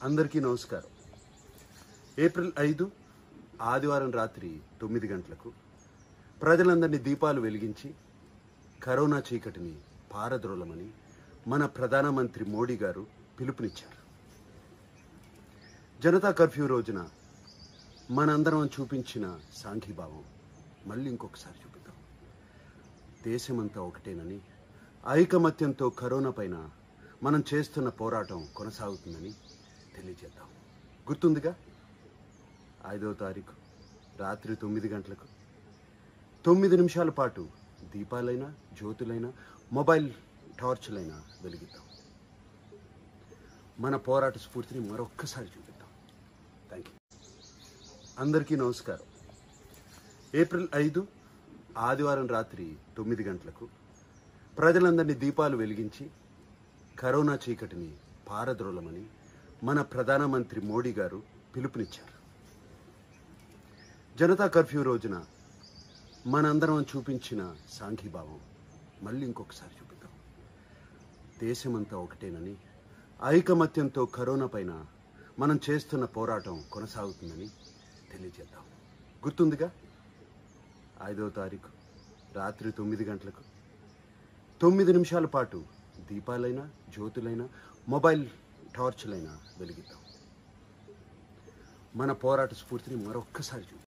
అందరికీ నమస్కారం ఏప్రిల్ ఐదు ఆదివారం రాత్రి తొమ్మిది గంటలకు ప్రజలందరినీ దీపాలు వెలిగించి కరోనా చీకటిని పారద్రోలమని మన ప్రధానమంత్రి మోడీ గారు పిలుపునిచ్చారు జనతా కర్ఫ్యూ రోజున మనందరం చూపించిన సాంఘీభావం మళ్ళీ ఇంకొకసారి చూపిద్దాం దేశమంతా ఒకటేనని ఐకమత్యంతో కరోనా పైన మనం చేస్తున్న పోరాటం కొనసాగుతుందని తెలియజేద్దాం గుర్తుందిగా ఐదో తారీఖు రాత్రి తొమ్మిది గంటలకు తొమ్మిది నిమిషాల పాటు దీపాలైనా జ్యోతులైనా మొబైల్ టార్చ్లైనా వెలిగిద్దాం మన పోరాట స్ఫూర్తిని మరొక్కసారి చూపిద్దాం థ్యాంక్ యూ అందరికీ నమస్కారం ఏప్రిల్ ఐదు ఆదివారం రాత్రి తొమ్మిది గంటలకు ప్రజలందరినీ దీపాలు వెలిగించి కరోనా చీకటిని పారద్రోలమని మన ప్రధానమంత్రి మోడీ గారు పిలుపునిచ్చారు జనతా కర్ఫ్యూ రోజున మనందరం చూపించిన సాంఘీభావం మళ్ళీ ఇంకొకసారి చూపిద్దాం దేశమంతా ఒకటేనని ఐకమత్యంతో కరోనా పైన మనం చేస్తున్న పోరాటం కొనసాగుతుందని తెలియజేద్దాం గుర్తుందిగా ఐదో తారీఖు రాత్రి తొమ్మిది గంటలకు తొమ్మిది నిమిషాల పాటు దీపాలైనా జ్యోతులైనా మొబైల్ టార్చ్లైనా వెలిగిద్దాం మన పోరాట స్ఫూర్తిని మరొక్కసారి చూద్దాం